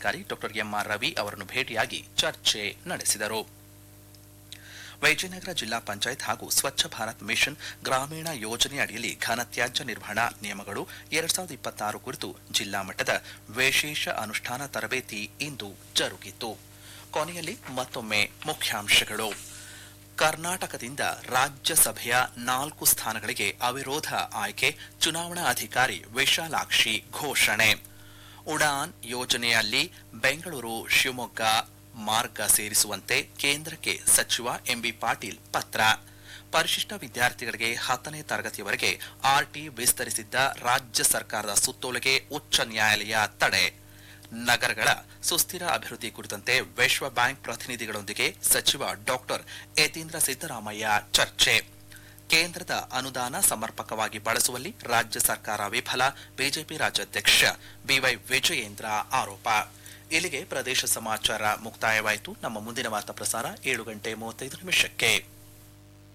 ಜಿಲ್ಲಾಧಿಕಾರಿ doctor M R Ravi ಅವರನ್ನು ಭೇಟಿಯಾಗಿ ಚರ್ಚೆ ನಡೆಸಿದರು ವಿಜಯನಗರ ಜಿಲ್ಲಾ ಪಂಚಾಯತ್ ಹಾಗೂ ಸ್ವಚ್ಛ ಭಾರತ್ ಮಿಷನ್ ಗ್ರಾಮೀಣ ಯೋಜನೆ ಅಡಿಯಲ್ಲಿ ಘನತ್ಯಾಜ್ಯ ನಿರ್ವಹಣಾ ನಿಯಮಗಳು ಎರಡ್ ಸಾವಿರದ ಇಪ್ಪತ್ತಾರು ಕುರಿತು ಜಿಲ್ಲಾ ಮಟ್ಟದ ವಿಶೇಷ ಅನುಷ್ಠಾನ ತರಬೇತಿ ಇಂದು ಜರುಗಿತು ಕೊನೆಯಲ್ಲಿ ಮತ್ತೊಮ್ಮೆ ಮುಖ್ಯಾಂಶಗಳು ಕರ್ನಾಟಕದಿಂದ ರಾಜ್ಯಸಭೆಯ ನಾಲ್ಕು ಸ್ಥಾನಗಳಿಗೆ ಅವಿರೋಧ ಆಯ್ಕೆ ಚುನಾವಣಾ ಅಧಿಕಾರಿ ವಿಶಾಲಾಕ್ಷಿ ಘೋಷಣೆ ಉಡಾನ್ ಯೋಜನೆಯಲ್ಲಿ ಬೆಂಗಳೂರು ಶಿವಮೊಗ್ಗ ಮಾರ್ಗ ಸೇರಿಸುವಂತೆ ಕೇಂದ್ರಕ್ಕೆ ಸಚಿವ ಎಂಬಿ ಪಾಟೀಲ್ ಪತ್ರ ಪರಿಶಿಷ್ಟ ವಿದ್ಯಾರ್ಥಿಗಳಿಗೆ ಹತ್ತನೇ ತರಗತಿಯವರೆಗೆ ಆರ್ಟಿ ವಿಸ್ತರಿಸಿದ್ದ ರಾಜ್ಯ ಸರ್ಕಾರದ ಸುತ್ತೋಲೆಗೆ ಉಚ್ಚ ನ್ಯಾಯಾಲಯ ತಡೆ ನಗರಗಳ ಸುಸ್ಥಿರ ಅಭಿವೃದ್ಧಿ ಕುರಿತಂತೆ ವಿಶ್ವ ಬ್ಯಾಂಕ್ ಪ್ರತಿನಿಧಿಗಳೊಂದಿಗೆ ಸಚಿವ ಡಾಕ್ಟರ್ ಯತೀಂದ್ರ ಸಿದ್ದರಾಮಯ್ಯ ಚರ್ಚೆ ಕೇಂದ್ರದ ಅನುದಾನ ಸಮರ್ಪಕವಾಗಿ ಬಳಸುವಲ್ಲಿ ರಾಜ್ಯ ಸರ್ಕಾರ ವಿಫಲ ಬಿಜೆಪಿ ರಾಜ್ಯಾಧ್ಯಕ್ಷ ಬಿವೈ ವಿಜಯೇಂದ್ರ ಆರೋಪ ಇಲ್ಲಿಗೆ ಪ್ರದೇಶ ಸಮಾಚಾರ ಮುಕ್ತಾಯವಾಯಿತು ನಮ್ಮ ಮುಂದಿನ ವಾರ್ತಾ ಪ್ರಸಾರ ಏಳು ಗಂಟೆ ಮೂವತ್ತೈದು ನಿಮಿಷಕ್ಕೆ